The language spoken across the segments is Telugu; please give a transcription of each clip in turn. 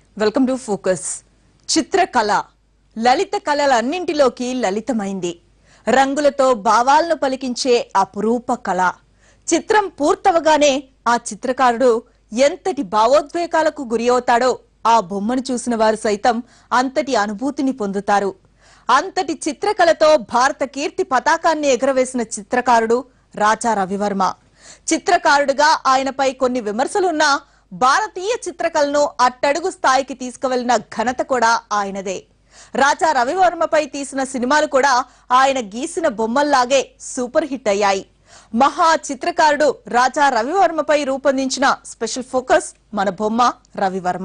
వెల్కమ్ టు ఫోకస్ చిత్రకళ లలిత కళలన్నింటిలోకి లలితమైంది రంగులతో భావాలను పలికించే అపురూప కళ చిత్రం పూర్తవగానే ఆ చిత్రకారుడు ఎంతటి భావోద్వేగాలకు గురి అవుతాడో ఆ బొమ్మను చూసిన వారు సైతం అంతటి అనుభూతిని పొందుతారు అంతటి చిత్రకళతో భారత కీర్తి పతాకాన్ని ఎగురవేసిన చిత్రకారుడు రాజా రవివర్మ చిత్రకారుడిగా ఆయనపై కొన్ని విమర్శలున్నా భారతీయ చిత్రకళను అట్టడుగు స్థాయికి తీసుకువెళ్లిన ఘనత కూడా ఆయనదే రాజా రవివర్మపై తీసిన సినిమాలు కూడా ఆయన గీసిన బొమ్మల్లాగే సూపర్ హిట్ అయ్యాయి మహా చిత్రకారుడు రాజా రవివర్మపై రూపొందించిన స్పెషల్ ఫోకస్ మన బొమ్మ రవివర్మ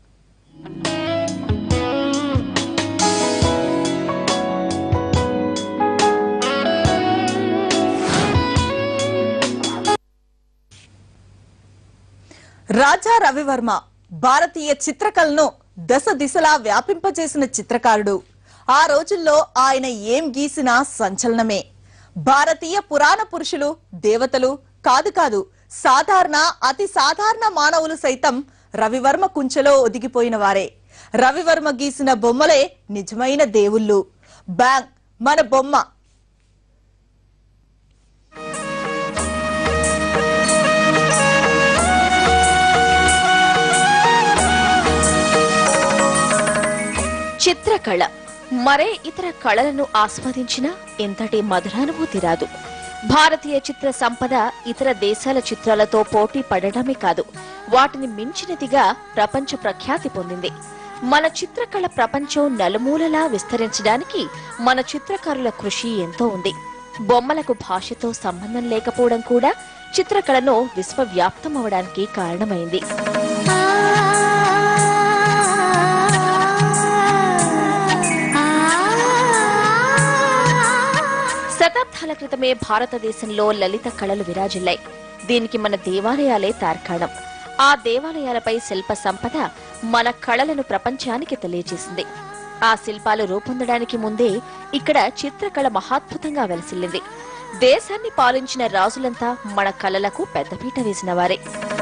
రాజా రవివర్మ భారతీయ చిత్రకళను దశ దిశలా వ్యాపింపజేసిన చిత్రకారుడు ఆ రోజుల్లో ఆయన ఏం గీసినా సంచలనమే భారతీయ పురాణ పురుషులు దేవతలు కాదు కాదు సాధారణ అతి సాధారణ మానవులు సైతం రవివర్మ కుంచెలో ఒదిగిపోయిన వారే రవివర్మ గీసిన బొమ్మలే నిజమైన దేవుళ్ళు బ్యాంగ్ మన బొమ్మ చిత్రకళ మరే ఇతర కళలను ఆస్వాదించినా ఇంతటి మధురానుభూతి రాదు భారతీయ చిత్ర సంపద ఇతర దేశాల చిత్రాలతో పోటీ పడడమే కాదు వాటిని మించినదిగా ప్రపంచ ప్రఖ్యాతి పొందింది మన చిత్రకళ ప్రపంచం నలుమూలలా విస్తరించడానికి మన చిత్రకారుల కృషి ఎంతో ఉంది బొమ్మలకు భాషతో సంబంధం లేకపోవడం కూడా చిత్రకళను విశ్వవ్యాప్తం అవడానికి కారణమైంది శతాబ్దాల క్రితమే భారతదేశంలో లలిత కళలు విరాజిల్లాయి దీనికి మన దేవాలయాలే తార్కాణం ఆ దేవాలయాలపై శిల్ప సంపద మన కళలను ప్రపంచానికి తెలియజేసింది ఆ శిల్పాలు రూపొందడానికి ముందే ఇక్కడ చిత్రకళ మహాద్భుతంగా వెలసిల్లింది దేశాన్ని పాలించిన రాజులంతా మన కళలకు పెద్దపీట వేసిన వారే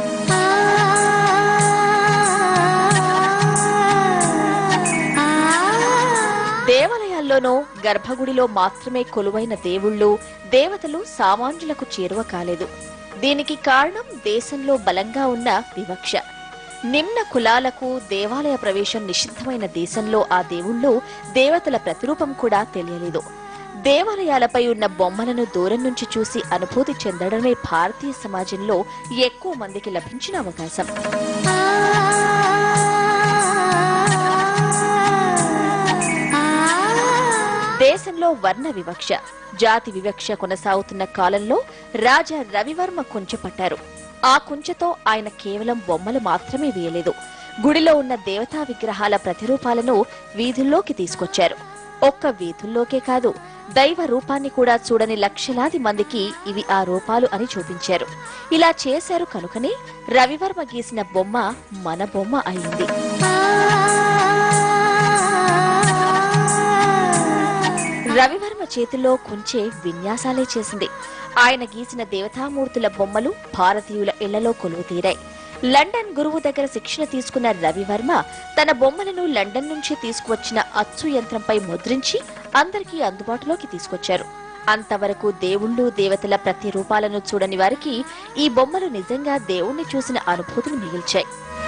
దేవాలయాల్లోనూ గర్భగుడిలో మాత్రమే కొలువైన దేవుళ్ళు దేవతలు సామాన్యులకు చేరువ కాలేదు దీనికి కారణం దేశంలో బలంగా ఉన్న వివక్ష నిమ్న కులాలకు దేవాలయ ప్రవేశం నిషిద్ధమైన దేశంలో ఆ దేవుళ్ళు దేవతల ప్రతిరూపం కూడా తెలియలేదు దేవాలయాలపై ఉన్న బొమ్మలను దూరం నుంచి చూసి అనుభూతి చెందడమే భారతీయ సమాజంలో ఎక్కువ మందికి లభించిన అవకాశం దేశంలో వర్ణ వివక్ష జాతి వివక్ష కొనసాగుతున్న కాలంలో రాజా రవివర్మ కుంచెపట్టారు ఆ కుంచెతో ఆయన కేవలం బొమ్మలు మాత్రమే వేయలేదు గుడిలో ఉన్న దేవతా విగ్రహాల ప్రతిరూపాలను వీధుల్లోకి తీసుకొచ్చారు ఒక్క వీధుల్లోకే కాదు దైవ రూపాన్ని కూడా చూడని లక్షలాది మందికి ఇవి ఆ రూపాలు అని చూపించారు ఇలా చేశారు కనుకనే రవివర్మ గీసిన బొమ్మ మన బొమ్మ అయింది రవివర్మ చేతిలో కుంచే విన్యాసాలే చేసింది ఆయన గీసిన దేవతామూర్తుల బొమ్మలు భారతీయుల ఇళ్లలో కొలువు తీరాయి లండన్ గురువు దగ్గర శిక్షణ తీసుకున్న రవివర్మ తన బొమ్మలను లండన్ నుంచి తీసుకువచ్చిన అచ్చు యంత్రంపై ముద్రించి అందరికీ అందుబాటులోకి తీసుకొచ్చారు అంతవరకు దేవుళ్ళు దేవతల ప్రతి రూపాలను చూడని వారికి ఈ బొమ్మలు నిజంగా దేవుణ్ణి చూసిన అనుభూతిని మిగిల్చాయి